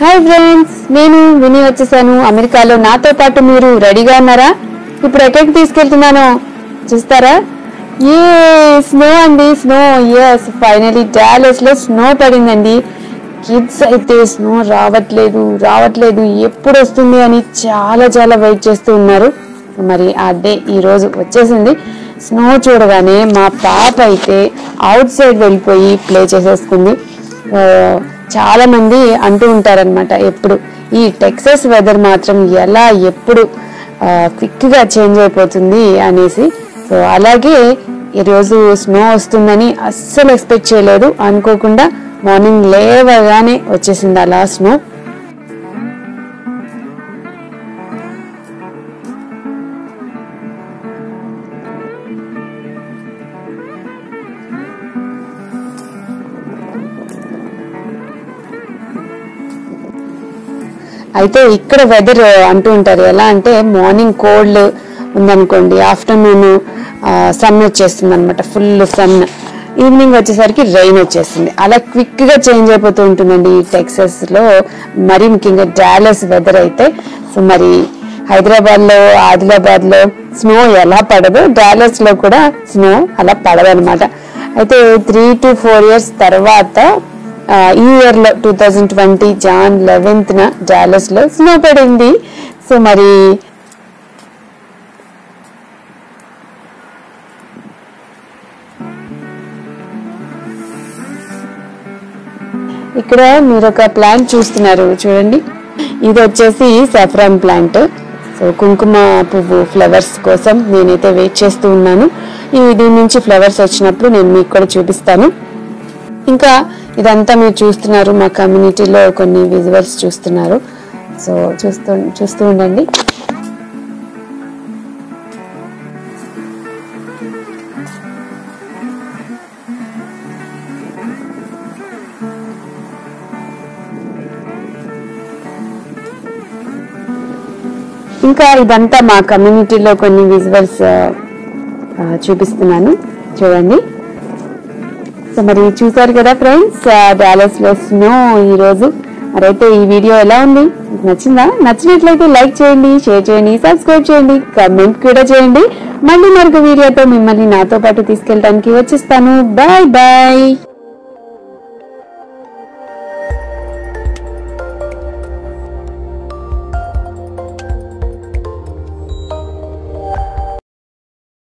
hi friends నేను విని వచ్చేసాను అమెరికాలో నాతో పాటు మీరు రెడీగా ఉన్నారా ఇప్పుడు ఎక్కడికి తీసుకెళ్తున్నానో చూస్తారా ఏ స్నో అండి స్నో ఎస్ ఫైనలీ డాలస్ లో స్నో పడిందండి కిడ్స్ అయితే స్నో రావట్లేదు రావట్లేదు ఎప్పుడు వస్తుంది అని చాలా చాలా వెయిట్ చేస్తూ ఉన్నారు మరి ఆ డే ఈ రోజు వచ్చేసింది స్నో చూడగానే మా పాప అయితే అవుట్ సైడ్ వెళ్ళిపోయి ప్లే చేసేసుకుంది ఆ, చాలా మంది అంటూ ఉంటారనమాట ఎప్పుడు ఈ టెక్సస్ వెదర్ మాత్రం ఎలా ఎప్పుడు క్విక్ గా చేంజ్ అయిపోతుంది అనేసి సో అలాగే ఈరోజు స్నో వస్తుందని అస్సలు ఎక్స్పెక్ట్ చేయలేదు అనుకోకుండా మార్నింగ్ లేవగానే వచ్చేసింది అలా స్నో అయితే ఇక్కడ వెదర్ అంటూ ఉంటారు ఎలా అంటే మార్నింగ్ కోల్డ్ ఉందనుకోండి ఆఫ్టర్నూన్ సన్ వచ్చేస్తుంది అనమాట ఫుల్ సన్ ఈవినింగ్ వచ్చేసరికి రైన్ వచ్చేస్తుంది అలా క్విక్ గా చేంజ్ అయిపోతూ ఉంటుందండి ఈ టెక్సస్ లో మరి ముఖ్యంగా డాలస్ వెదర్ అయితే సో మరి హైదరాబాద్ లో ఆదిలాబాద్ లో స్నో ఎలా పడదో డాలస్ లో కూడా స్నో అలా పడదనమాట అయితే త్రీ టు ఫోర్ ఇయర్స్ తర్వాత ఆ, ఈ ఇయర్ లో two thousand twenty Jan eleventh న డాలస్ లో స్నో పడింది సో మరి ఇక్కడ మీరు ఒక ప్లాంట్ చూస్తున్నారు చూడండి ఇది వచ్చేసి సఫ్రాన్ ప్లాంట్ సో కుంకుమ పువ్వు ఫ్లవర్స్ కోసం నేనైతే వెయిట్ చేస్తూ ఉన్నాను ఈ దీని నుంచి ఫ్లవర్స్ వచ్చినప్పుడు నేను మీకు కూడా చూపిస్తాను ఇంకా ఇదంతా మీరు చూస్తున్నారు మా కమ్యూనిటీలో కొన్ని విజువల్స్ చూస్తున్నారు సో చూస్తూ చూస్తూ ఉండండి ఇంకా ఇదంతా మా కమ్యూనిటీలో కొన్ని విజువల్స్ చూపిస్తున్నాను చూడండి సో మరి చూసారు కదా ఫ్రెండ్స్ డాలస్ లో స్నో ఈ రోజు మరైతే ఈ వీడియో ఎలా ఉంది మీకు నచ్చిందా నచ్చినట్లయితే లైక్ చేయండి షేర్ చేయండి సబ్స్క్రైబ్ చేయండి కమెంట్ కూడా చేయండి మళ్ళీ మరొక వీడియోతో మిమ్మల్ని నాతో పాటు తీసుకెళ్ళడానికి వచ్చేస్తాను బాయ్ బాయ్